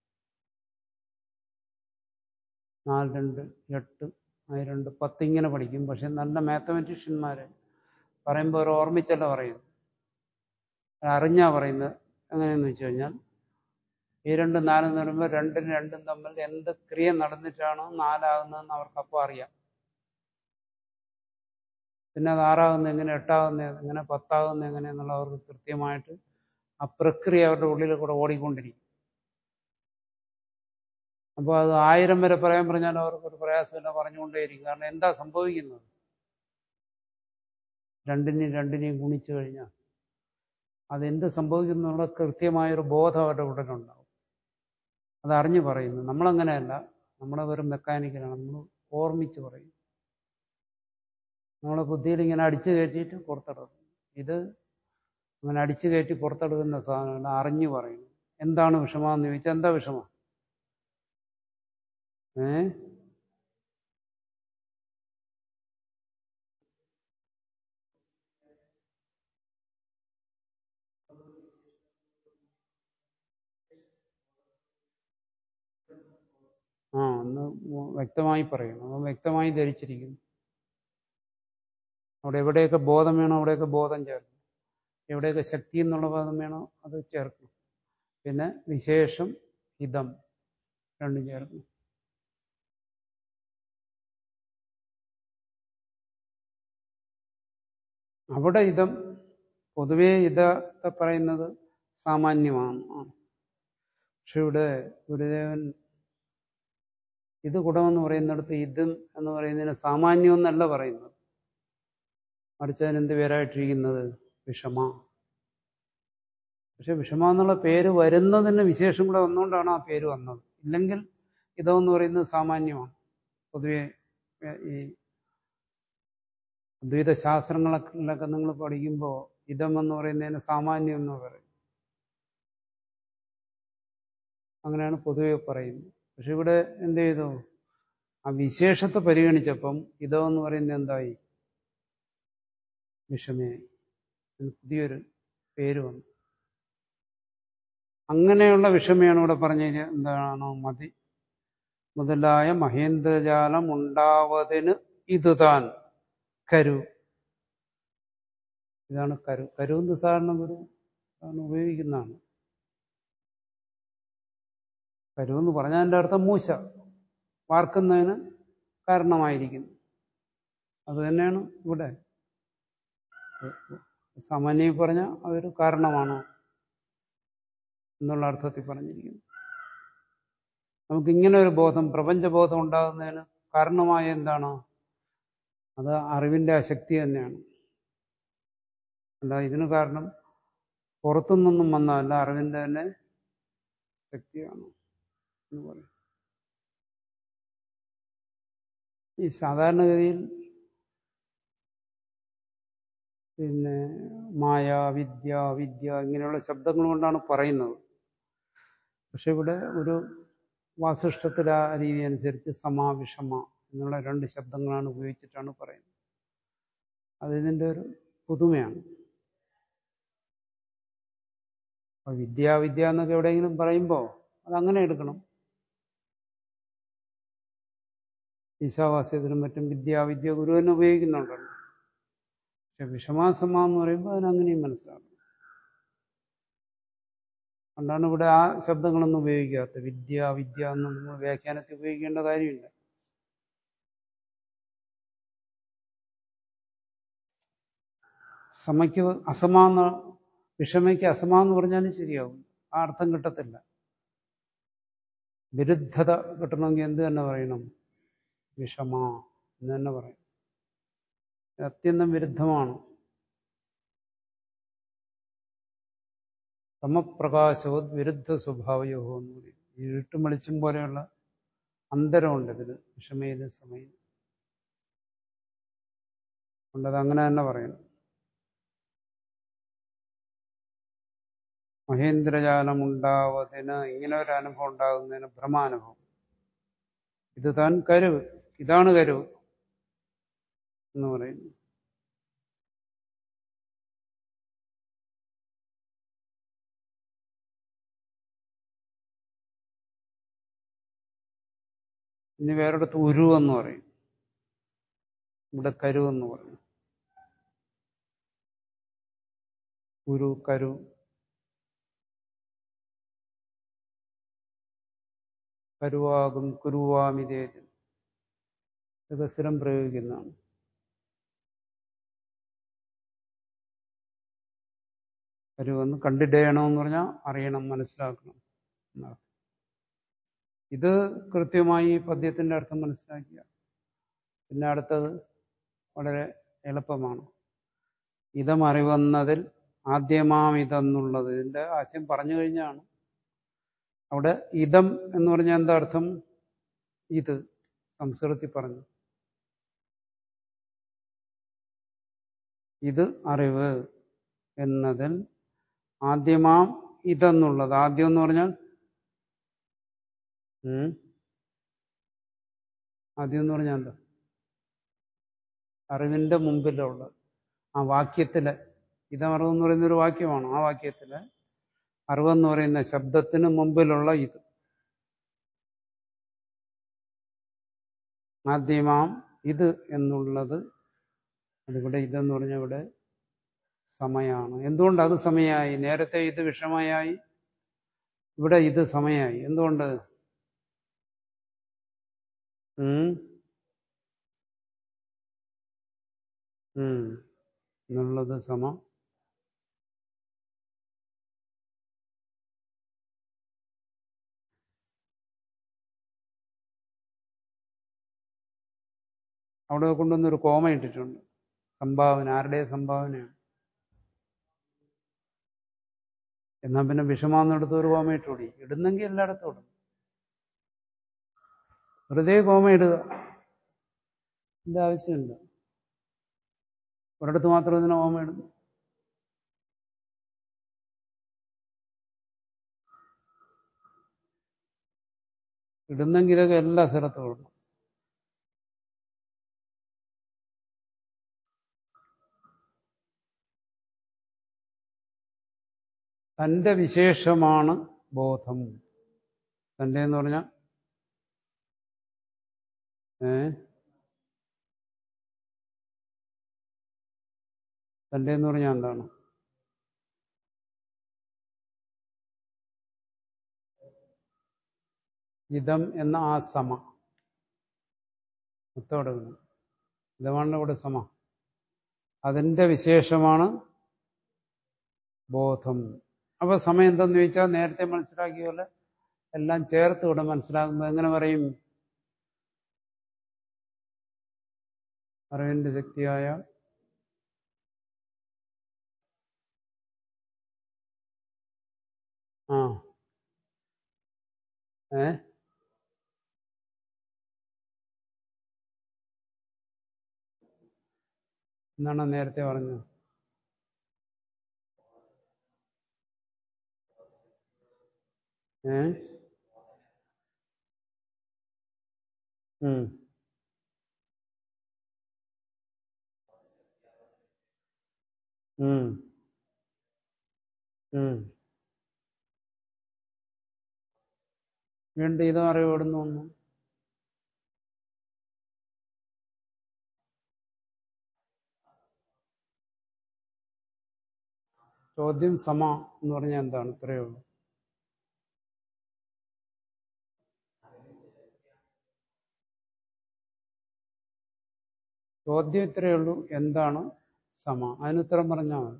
നാല് രണ്ട് എട്ട് ആയി രണ്ട് പത്ത് ഇങ്ങനെ പഠിക്കും പക്ഷെ നല്ല മാത്തമാറ്റീഷ്യന്മാർ പറയുമ്പോൾ ഒരു ഓർമ്മിച്ചല്ല പറയുന്നത് അറിഞ്ഞാ പറയുന്നത് എങ്ങനെയെന്ന് വെച്ച് കഴിഞ്ഞാൽ ഈ രണ്ടും നാലെന്ന് പറയുമ്പോൾ രണ്ടും രണ്ടും തമ്മിൽ എന്ത് ക്രിയ നടന്നിട്ടാണോ നാലാകുന്നതെന്ന് അവർക്കപ്പോൾ അറിയാം പിന്നെ അത് ആറാകുന്നത് എങ്ങനെ എട്ടാകുന്നത് എങ്ങനെ പത്താകുന്നത് എങ്ങനെയെന്നുള്ള അവർക്ക് കൃത്യമായിട്ട് ആ പ്രക്രിയ അവരുടെ ഉള്ളിൽ കൂടെ ഓടിക്കൊണ്ടിരിക്കും അപ്പോൾ അത് ആയിരം വരെ പറയാൻ പറഞ്ഞാൽ അവർക്കൊരു പ്രയാസമില്ല പറഞ്ഞുകൊണ്ടേയിരിക്കും കാരണം എന്താ സംഭവിക്കുന്നത് രണ്ടിനെയും രണ്ടിനെയും ഗുണിച്ചു കഴിഞ്ഞാൽ അതെന്ത് സംഭവിക്കുന്നുള്ള കൃത്യമായൊരു ബോധം അവരുടെ ഉടനുണ്ടാവും അത് അറിഞ്ഞു പറയുന്നു നമ്മളങ്ങനെയല്ല നമ്മളെ വെറും മെക്കാനിക്കലാണ് നമ്മൾ ഓർമ്മിച്ച് പറയും നമ്മളെ ബുദ്ധിയിൽ ഇങ്ങനെ അടിച്ചു കയറ്റിയിട്ട് പുറത്തെടുക്കും ഇത് അങ്ങനെ അടിച്ചു കയറ്റി പുറത്തെടുക്കുന്ന സാധനമല്ല അറിഞ്ഞു പറയുന്നു എന്താണ് വിഷമാന്ന് ചോദിച്ചാൽ എന്താ വിഷമം ഏ ആ ഒന്ന് വ്യക്തമായി പറയണം അപ്പം വ്യക്തമായി ധരിച്ചിരിക്കുന്നു അവിടെ എവിടെയൊക്കെ ബോധം വേണോ അവിടെയൊക്കെ ബോധം ചേർക്കും എവിടെയൊക്കെ ശക്തി എന്നുള്ള പദം വേണോ അത് ചേർക്കും പിന്നെ വിശേഷം ഹിതം രണ്ടും ചേർക്കും അവിടെ ഇതം പൊതുവേ ഇതത്തെ പറയുന്നത് സാമാന്യമാണ് പക്ഷെ ഇവിടെ ഗുരുദേവൻ ഇത് ഗുണമെന്ന് പറയുന്നിടത്ത് ഇതും എന്ന് പറയുന്നതിന് സാമാന്യം എന്നല്ല പറയുന്നത് മറിച്ച് അതിനെന്ത് പേരായിട്ടിരിക്കുന്നത് വിഷമ പക്ഷെ വിഷമ എന്നുള്ള പേര് വരുന്നതിന് വിശേഷം കൂടെ വന്നുകൊണ്ടാണ് ആ പേര് വന്നത് ഇല്ലെങ്കിൽ ഇതെന്ന് പറയുന്നത് സാമാന്യമാണ് പൊതുവെ ഈ അദ്വൈത ശാസ്ത്രങ്ങളൊക്കെ നിങ്ങൾ പഠിക്കുമ്പോൾ ഇതം എന്ന് പറയുന്നതിന് സാമാന്യം എന്ന് പറയും അങ്ങനെയാണ് പൊതുവെ പറയുന്നത് പക്ഷെ ഇവിടെ എന്ത് ചെയ്തു ആ വിശേഷത്തെ പരിഗണിച്ചപ്പം ഇതോ എന്ന് പറയുന്നത് എന്തായി വിഷമയായി പുതിയൊരു പേര് വന്നു അങ്ങനെയുള്ള വിഷമയാണ് ഇവിടെ പറഞ്ഞത് എന്താണോ മതി മുതലായ മഹേന്ദ്രജാലം ഉണ്ടാവതിന് ഇത് താൻ കരു ഇതാണ് കരു കരു എന്ന് സാധാരണ ഒരു സാധാരണ ഉപയോഗിക്കുന്നതാണ് കരു എന്ന് പറഞ്ഞാൽ എൻ്റെ അർത്ഥം മൂശ വാർക്കുന്നതിന് കാരണമായിരിക്കുന്നു അത് തന്നെയാണ് ഇവിടെ സാമാന്യം പറഞ്ഞാൽ അതൊരു കാരണമാണോ എന്നുള്ള അർത്ഥത്തിൽ പറഞ്ഞിരിക്കുന്നു നമുക്കിങ്ങനെ ഒരു ബോധം പ്രപഞ്ചബോധം ഉണ്ടാകുന്നതിന് കാരണമായ എന്താണ് അത് അറിവിന്റെ അശക്തി തന്നെയാണ് അല്ല ഇതിന് കാരണം പുറത്തുനിന്നൊന്നും വന്നതല്ല അറിവിന്റെ തന്നെ ശക്തിയാണ് എന്ന് പറയും ഈ സാധാരണഗതിയിൽ പിന്നെ മായ വിദ്യ വിദ്യ ഇങ്ങനെയുള്ള ശബ്ദങ്ങൾ കൊണ്ടാണ് പറയുന്നത് പക്ഷെ ഇവിടെ ഒരു വാസിഷ്ടത്തിലെ ആ രീതി അനുസരിച്ച് സമാവിഷമ എന്നുള്ള രണ്ട് ശബ്ദങ്ങളാണ് ഉപയോഗിച്ചിട്ടാണ് പറയുന്നത് അത് ഇതിൻ്റെ ഒരു പുതുമയാണ് അപ്പൊ വിദ്യ വിദ്യ എന്നൊക്കെ എവിടെയെങ്കിലും പറയുമ്പോൾ അതങ്ങനെ എടുക്കണം ഈശാവാസ്യത്തിനും മറ്റും വിദ്യ വിദ്യ ഗുരു തന്നെ ഉപയോഗിക്കുന്നുണ്ടല്ലോ പക്ഷെ വിഷമാസമ എന്ന് പറയുമ്പോൾ അതിനങ്ങനെയും മനസ്സിലാക്കണം അതുകൊണ്ടാണ് ഇവിടെ ആ ശബ്ദങ്ങളൊന്നും ഉപയോഗിക്കാത്തത് വിദ്യ വിദ്യ എന്നും നമ്മൾ വ്യാഖ്യാനത്തിൽ ഉപയോഗിക്കേണ്ട കാര്യമില്ല സമയ്ക്ക് അസമാന്ന വിഷമയ്ക്ക് അസമ എന്ന് പറഞ്ഞാലും ശരിയാവും ആ അർത്ഥം കിട്ടത്തില്ല വിരുദ്ധത കിട്ടണമെങ്കിൽ എന്ത് തന്നെ പറയണം വിഷമ എന്ന് തന്നെ പറയും അത്യന്തം വിരുദ്ധമാണ് സമപ്രകാശവത് വിരുദ്ധ സ്വഭാവയോ എന്ന് പറയും ഇരുട്ടും വെളിച്ചം പോലെയുള്ള അന്തരമുണ്ട് ഇതിൽ വിഷമയിലും സമയം അതുകൊണ്ട് അങ്ങനെ തന്നെ പറയണം മഹേന്ദ്രജാലം ഉണ്ടാവതിന് ഇങ്ങനെ ഒരു അനുഭവം ഉണ്ടാകുന്നതിന് ഭ്രമാനുഭവം ഇത് താൻ കരുവ് ഇതാണ് കരുവ് എന്ന് പറയുന്നു ഇനി വേറൊരിടത്ത് ഉരു എന്ന് പറയും ഇവിടെ കരു എന്ന് പറയും ഉരു കരു കരുവാകും കുരുവാമിതേജൻ ഇതൊക്കെ സ്ഥിരം പ്രയോഗിക്കുന്നതാണ് കരുവെന്ന് കണ്ടിടയണമെന്ന് പറഞ്ഞാൽ അറിയണം മനസ്സിലാക്കണം എന്നർത്ഥം ഇത് കൃത്യമായി ഈ പദ്യത്തിന്റെ അർത്ഥം മനസ്സിലാക്കിയ പിന്നെ അടുത്തത് വളരെ എളുപ്പമാണ് ഇതമറിവന്നതിൽ ആദ്യമാം ഇതെന്നുള്ളത് ഇതിന്റെ ആശയം പറഞ്ഞു കഴിഞ്ഞാണ് അവിടെ ഇതം എന്ന് പറഞ്ഞാൽ എന്താ അർത്ഥം ഇത് സംസ്കൃതത്തിൽ പറഞ്ഞു ഇത് അറിവ് എന്നതിൽ ആദ്യമാം ഇതെന്നുള്ളത് ആദ്യം എന്ന് പറഞ്ഞാൽ ഉം? ആദ്യം എന്ന് പറഞ്ഞാൽ എന്താ അറിവിന്റെ മുമ്പിലുള്ള ആ വാക്യത്തിലെ ഇതമറിവെന്ന് പറയുന്ന ഒരു വാക്യമാണ് ആ വാക്യത്തിലെ അറിവെന്ന് പറയുന്ന ശബ്ദത്തിന് മുമ്പിലുള്ള ഇത് ആദ്യമാം ഇത് എന്നുള്ളത് അതിവിടെ ഇതെന്ന് പറഞ്ഞാൽ ഇവിടെ സമയാണ് എന്തുകൊണ്ട് അത് സമയമായി നേരത്തെ ഇത് വിഷമയായി ഇവിടെ ഇത് സമയമായി എന്തുകൊണ്ട് ഉം? ഉം. എന്നുള്ളത് സമ അവിടെ കൊണ്ടുവന്നൊരു കോമ ഇട്ടിട്ടുണ്ട് സംഭാവന ആരുടെ സംഭാവനയാണ് എന്നാ പിന്നെ വിഷമാന്നിടത്ത് ഒരു കോമ ഇട്ടുകൂടി ഇടുന്നെങ്കിൽ എല്ലായിടത്തും ഇടും വെറുതെ കോമ ഇടുക ഇതിന്റെ ആവശ്യമില്ല ഒരിടത്ത് മാത്രം ഇതിനെ കോമ ഇടും ഇടുന്നെങ്കിൽ ഇതൊക്കെ എല്ലാ സ്ഥലത്തും ഇടണം തന്റെ വിശേഷമാണ് ബോധം തന്റെ എന്ന് പറഞ്ഞാൽ ഏ തന്റെ എന്ന് പറഞ്ഞാൽ എന്താണ് ഇതം എന്ന ആ സമ മൊത്തം ഇതമാണ് ഇവിടെ സമ അതിന്റെ വിശേഷമാണ് ബോധം അപ്പൊ സമയം എന്തെന്ന് ചോദിച്ചാൽ നേരത്തെ മനസ്സിലാക്കിയ പോലെ എല്ലാം ചേർത്ത് ഇവിടെ മനസ്സിലാക്കുമ്പോൾ എങ്ങനെ പറയും അറിവിന്റെ ശക്തിയായ ആ ഏ എന്നാണ് നേരത്തെ പറഞ്ഞത് ഏ ഉം ഉം ഉം വീണ്ടും ഇതും അറിവിടുന്നു വന്നു ചോദ്യം സമ എന്ന് പറഞ്ഞാൽ എന്താണ് ഇത്രയേ ഉള്ളൂ ചോദ്യം ഇത്രയേ ഉള്ളൂ എന്താണ് സമ അതിന് ഉത്തരം പറഞ്ഞാൽ മതി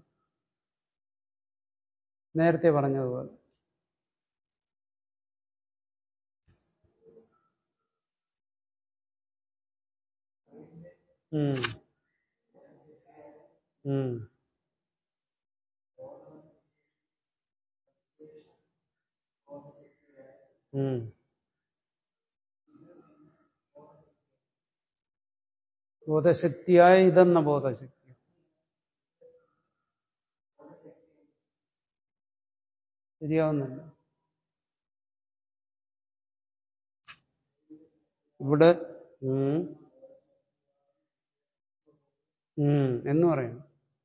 നേരത്തെ പറഞ്ഞതുപോലെ ഉം. ഉം. ഉം. ബോധശക്തിയായ ഇതെന്ന ബോധശക്തി ശരിയാവുന്നില്ല ഇവിടെ ഉം, ഉം എന്ന് പറയുന്നു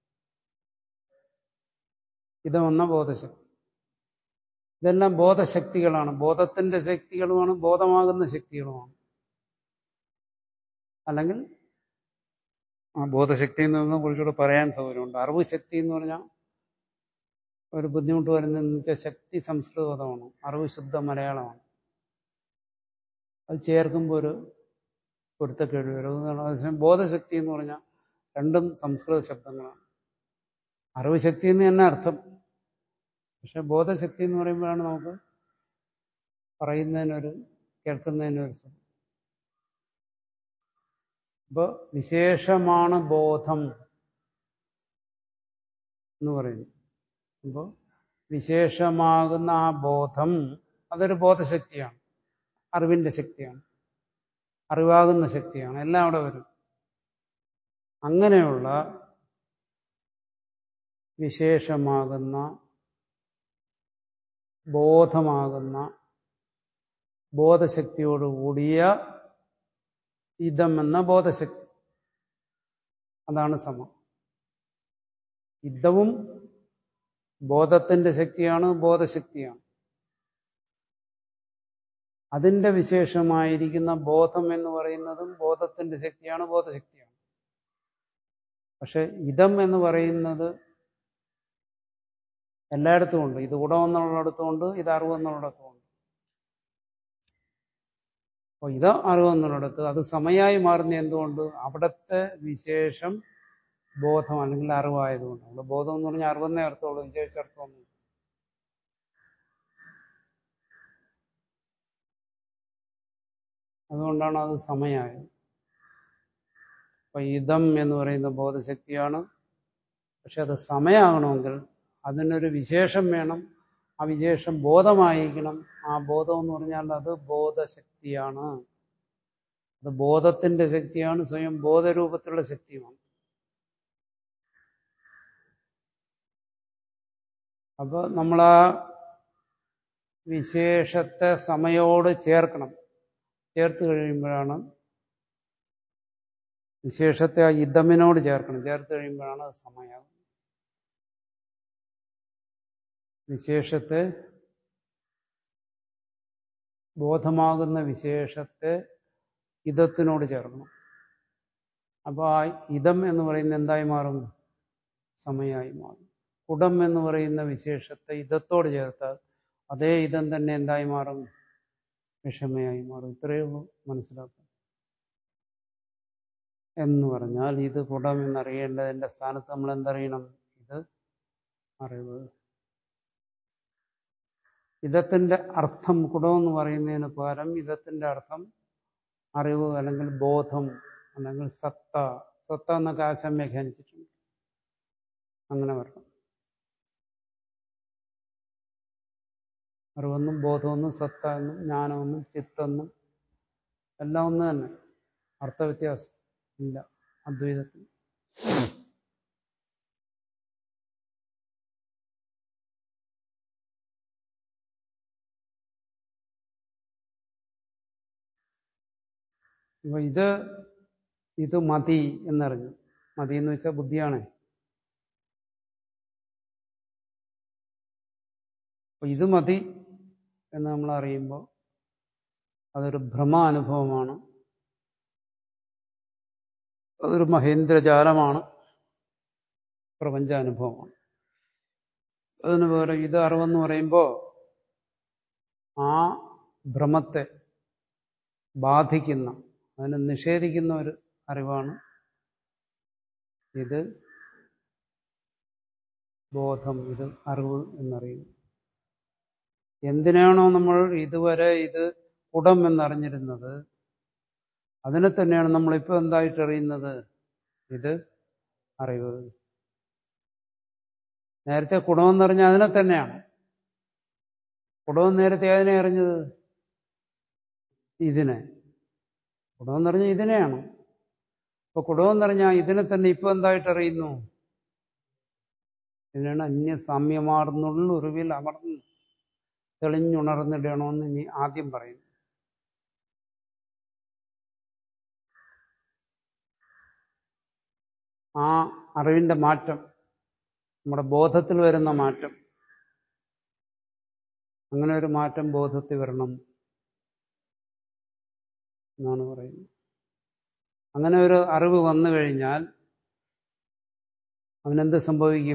ഇത് വന്ന ബോധശക്തി ഇതെല്ലാം ബോധശക്തികളാണ് ബോധത്തിന്റെ ശക്തികളുമാണ് ബോധമാകുന്ന ശക്തികളുമാണ് അല്ലെങ്കിൽ ആ ബോധശക്തി എന്ന് പറഞ്ഞാൽ കുറച്ചുകൂടെ പറയാൻ സൗകര്യമുണ്ട് അറിവ് ശക്തി എന്ന് പറഞ്ഞാൽ ഒരു ബുദ്ധിമുട്ട് വരുന്നതെന്ന് വെച്ചാൽ ശക്തി സംസ്കൃത പദമാണ് അറിവ് ശുദ്ധ മലയാളമാണ് അത് ചേർക്കുമ്പോൾ ഒരു പൊരുത്തക്കേട് വരും അതാണ് അതേസമയം ബോധശക്തി എന്ന് പറഞ്ഞാൽ രണ്ടും സംസ്കൃത ശബ്ദങ്ങളാണ് അറിവ് ശക്തി എന്ന് തന്നെ അർത്ഥം പക്ഷെ ബോധശക്തി എന്ന് പറയുമ്പോഴാണ് നമുക്ക് പറയുന്നതിനൊരു കേൾക്കുന്നതിനൊരു സുഖം അപ്പൊ വിശേഷമാണ് ബോധം എന്ന് പറയുന്നു അപ്പോൾ വിശേഷമാകുന്ന ആ ബോധം അതൊരു ബോധശക്തിയാണ് അറിവിന്റെ ശക്തിയാണ് അറിവാകുന്ന ശക്തിയാണ് എല്ലാം അവിടെ വരും അങ്ങനെയുള്ള വിശേഷമാകുന്ന ബോധമാകുന്ന ബോധശക്തിയോടുകൂടിയ ഇതം എന്ന ബോധശക്തി അതാണ് സമം ഇതവും ബോധത്തിന്റെ ശക്തിയാണ് ബോധശക്തിയാണ് അതിന്റെ വിശേഷമായിരിക്കുന്ന ബോധം എന്ന് പറയുന്നതും ബോധത്തിന്റെ ശക്തിയാണ് ബോധശക്തിയാണ് പക്ഷെ ഇതം എന്ന് പറയുന്നത് എല്ലായിടത്തും ഉണ്ട് ഇത് ഗുണമെന്നുള്ളിടത്തുമുണ്ട് ഇത് അറിവെന്നുള്ളിടത്തുമുണ്ട് അപ്പോൾ ഇത് അറിവെന്നുള്ളിടത്ത് അത് സമയമായി മാറുന്ന എന്തുകൊണ്ട് അവിടുത്തെ വിശേഷം ബോധം അല്ലെങ്കിൽ അറിവായതുകൊണ്ട് അവിടെ ബോധം എന്ന് പറഞ്ഞാൽ അറിവെന്നേ അർത്ഥമുള്ളൂ വിശേഷ അർത്ഥമൊന്നും അതുകൊണ്ടാണ് അത് സമയമായത് അപ്പൊ ഇതം എന്ന് പറയുന്ന ബോധശക്തിയാണ് പക്ഷെ അത് സമയമാകണമെങ്കിൽ അതിനൊരു വിശേഷം വേണം ആ വിശേഷം ബോധമായിരിക്കണം ആ ബോധം എന്ന് പറഞ്ഞാൽ അത് ബോധശക്തിയാണ് അത് ബോധത്തിന്റെ ശക്തിയാണ് സ്വയം ബോധരൂപത്തിലുള്ള ശക്തിയുമാണ് അപ്പൊ നമ്മൾ ആ വിശേഷത്തെ സമയോട് ചേർക്കണം ചേർത്ത് കഴിയുമ്പോഴാണ് വിശേഷത്തെ ആ ഇതമിനോട് ചേർക്കണം ചേർത്ത് കഴിയുമ്പോഴാണ് അത് സമയാകുന്നത് വിശേഷത്തെ ബോധമാകുന്ന വിശേഷത്തെ ഇതത്തിനോട് ചേർക്കണം അപ്പോൾ ആ ഇതം എന്ന് പറയുന്നത് എന്തായി മാറും സമയമായി മാറും കുടം എന്ന് പറയുന്ന വിശേഷത്തെ ഇതത്തോട് ചേർത്താൽ അതേ ഇതം തന്നെ എന്തായി മാറും വിഷമയായി മാറും ഇത്രയേ ഉള്ളൂ മനസ്സിലാക്കാം എന്ന് പറഞ്ഞാൽ ഇത് കുടം എന്നറിയേണ്ടതിൻ്റെ സ്ഥാനത്ത് നമ്മൾ എന്തറിയണം ഇത് അറിവ് ഇതത്തിന്റെ അർത്ഥം കുടം എന്ന് പറയുന്നതിന് പകരം ഇതത്തിന്റെ അർത്ഥം അറിവ് അല്ലെങ്കിൽ ബോധം അല്ലെങ്കിൽ സത്ത സത്ത എന്നൊക്കെ ആശയം വ്യാഖ്യാനിച്ചിട്ടുണ്ട് അങ്ങനെ വരണം അറിവെന്നും ബോധമെന്നും സത്ത എന്നും ജ്ഞാനമെന്നും ചിത്തെന്നും എല്ലാം ഒന്ന് തന്നെ അർത്ഥവ്യത്യാസം ഇല്ല അദ്വൈതത്തിൽ അപ്പൊ ഇത് ഇത് മതി എന്നറിഞ്ഞു മതി എന്ന് വെച്ചാൽ ബുദ്ധിയാണ് അപ്പൊ ഇത് മതി എന്ന് നമ്മൾ അറിയുമ്പോൾ അതൊരു ഭ്രമ അനുഭവമാണ് അതൊരു മഹേന്ദ്രജാലമാണ് പ്രപഞ്ചാനുഭവമാണ് അതിന് പകരം ഇത് അറിവെന്ന് പറയുമ്പോൾ ആ ഭ്രമത്തെ ബാധിക്കുന്ന അതിനെ നിഷേധിക്കുന്ന ഒരു അറിവാണ് ഇത് ബോധം ഇത് അറിവ് എന്നറിയുന്നത് എന്തിനാണോ നമ്മൾ ഇതുവരെ ഇത് കുടം എന്നറിഞ്ഞിരുന്നത് അതിനെ തന്നെയാണ് നമ്മളിപ്പോൾ എന്തായിട്ട് അറിയുന്നത് ഇത് അറിവ് നേരത്തെ കുടമെന്ന് പറഞ്ഞാൽ അതിനെ തന്നെയാണ് കുടം നേരത്തെ അതിനെ അറിഞ്ഞത് ഇതിനെ കുടമെന്ന് പറഞ്ഞാൽ ഇതിനെയാണ് ഇപ്പൊ കുടമെന്ന് പറഞ്ഞാൽ ഇതിനെ തന്നെ ഇപ്പൊ എന്തായിട്ട് അറിയുന്നു ഇതിനാണ് അന്യസാമ്യമാർന്നുള്ള ഉറിവിൽ അമർന്ന് തെളിഞ്ഞുണർന്നിടണമെന്ന് ഇനി ആദ്യം പറയുന്നു ആ അറിവിന്റെ മാറ്റം നമ്മുടെ ബോധത്തിൽ വരുന്ന മാറ്റം അങ്ങനെ ഒരു മാറ്റം ബോധത്തിൽ വരണം എന്നാണ് പറയുന്നത് അങ്ങനെ ഒരു അറിവ് വന്നു കഴിഞ്ഞാൽ അവനെന്ത് സംഭവിക്കും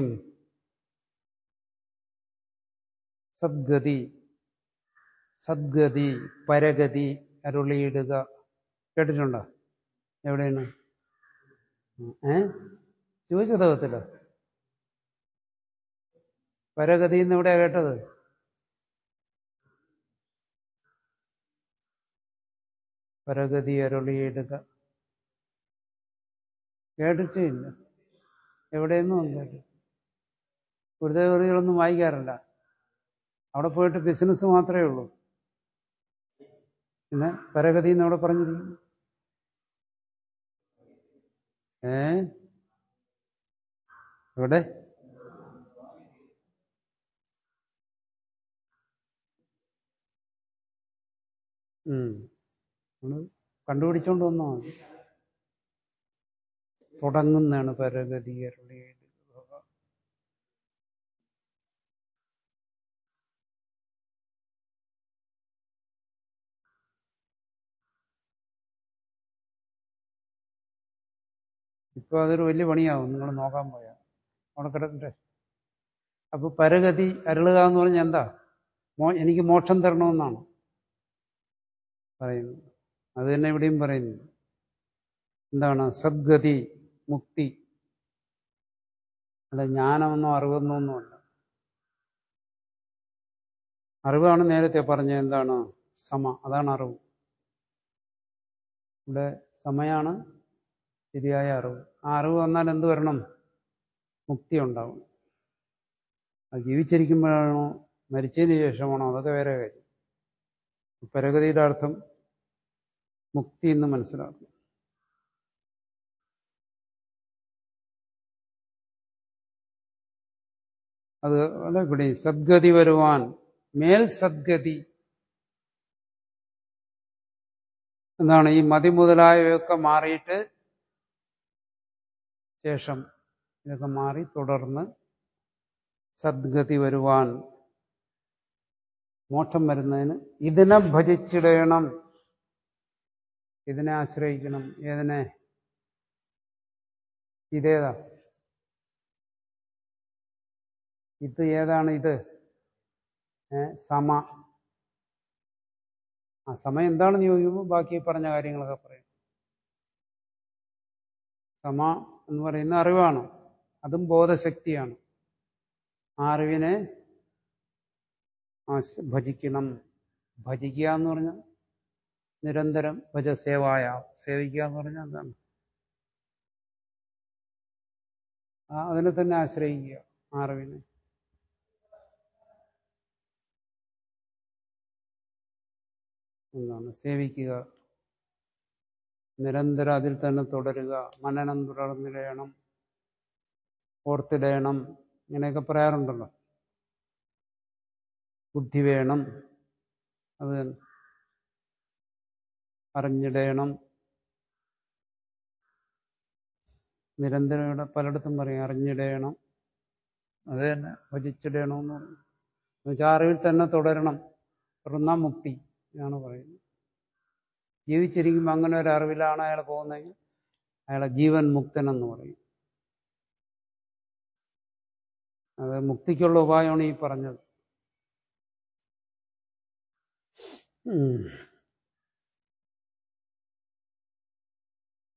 സദ്ഗതി സദ്ഗതി പരഗതി അരുളിയിടുക കേട്ടിട്ടുണ്ടോ എവിടെയാണ് ഏ ശിവശതകത്തിലോ പരഗതി എന്ന് എവിടെയാ കേട്ടത് പരഗതി അരുളിയിടുക കേട്ടിട്ടില്ല എവിടെയൊന്നും കേട്ടു ഗുരുദേവറികളൊന്നും വായിക്കാറില്ല അവിടെ പോയിട്ട് ബിസിനസ് മാത്രമേ ഉള്ളൂ പിന്നെ പരഗതി എന്നവിടെ പറഞ്ഞിരിക്കുന്നു ഏ എവിടെ ഉം നമ്മള് കണ്ടുപിടിച്ചോണ്ട് വന്നോ തുടങ്ങുന്നതാണ് പരഗതി അരുളിയത് ഇപ്പൊ അതൊരു വലിയ പണിയാവും നിങ്ങൾ നോക്കാൻ പോയാ അവിടെ കിടക്കട്ടെ അപ്പൊ പരഗതി അരുളുക എന്ന് പറഞ്ഞാൽ എന്താ മോ എനിക്ക് മോക്ഷം തരണമെന്നാണ് പറയുന്നത് അത് തന്നെ ഇവിടെയും പറയുന്നു എന്താണ് സദ്ഗതി മുക്തി അല്ല ജ്ഞാനമെന്നോ അറിവെന്നോ ഒന്നുമല്ല അറിവാണ് നേരത്തെ പറഞ്ഞത് എന്താണ് സമ അതാണ് അറിവ് ഇവിടെ സമയാണ് ശരിയായ അറിവ് ആ അറിവ് വന്നാൽ എന്ത് വരണം മുക്തി ഉണ്ടാവും അത് ജീവിച്ചിരിക്കുമ്പോഴാണോ മരിച്ചതിന് ശേഷമാണോ അതൊക്കെ വേറെ കാര്യം പരഗതിയുടെ അർത്ഥം മുക്തി എന്ന് മനസ്സിലാക്കും അത് അല്ല ഇവിടെ സദ്ഗതി വരുവാൻ മേൽ സദ്ഗതി എന്താണ് ഈ മതി മുതലായവയൊക്കെ മാറിയിട്ട് ശേഷം ഇതൊക്കെ മാറി തുടർന്ന് സദ്ഗതി വരുവാൻ മോക്ഷം വരുന്നതിന് ഇതിനെ ഭജിച്ചിടണം ഇതിനെ ആശ്രയിക്കണം ഏതിനെ ഇതേതാ ഇത് ഏതാണ് ഇത് ഏ സമ ആ സമയം എന്താണെന്ന് ചോദിക്കുമ്പോൾ ബാക്കി പറഞ്ഞ കാര്യങ്ങളൊക്കെ പറയും സമ എന്ന് പറയുന്ന അറിവാണ് അതും ബോധശക്തിയാണ് ആ അറിവിനെ ആശ് ഭജിക്കണം ഭജിക്കുക എന്ന് പറഞ്ഞാൽ നിരന്തരം ഭജ സേവായ സേവിക്കുക എന്ന് പറഞ്ഞാൽ എന്താണ് ആ അതിനെ തന്നെ ആശ്രയിക്കുക ആ അറിവിനെ എന്താണ് സേവിക്കുക നിരന്തരം അതിൽ തന്നെ തുടരുക മനനം തുടർന്നിടയണം ഓർത്തിടയണം ഇങ്ങനെയൊക്കെ പറയാറുണ്ടല്ലോ ബുദ്ധി വേണം അത് തന്നെ അറിഞ്ഞിടയണം നിരന്തരം ഇവിടെ പലയിടത്തും പറയും അറിഞ്ഞിടയണം അത് തന്നെ ഭജിച്ചിടയണമെന്ന് പറയും എന്നുവെച്ചാൽ അറിവിൽ തന്നെ തുടരണം തുടർന്നാൽ മുക്തി എന്നാണ് പറയുന്നത് ജീവിച്ചിരിക്കുമ്പോൾ അങ്ങനെ ഒരു അറിവിലാണ് അയാൾ പോകുന്നതെങ്കിൽ അയാളെ ജീവൻ മുക്തൻ എന്ന് പറയും അത് മുക്തിക്കുള്ള ഉപായമാണ് ഈ പറഞ്ഞത് ഉം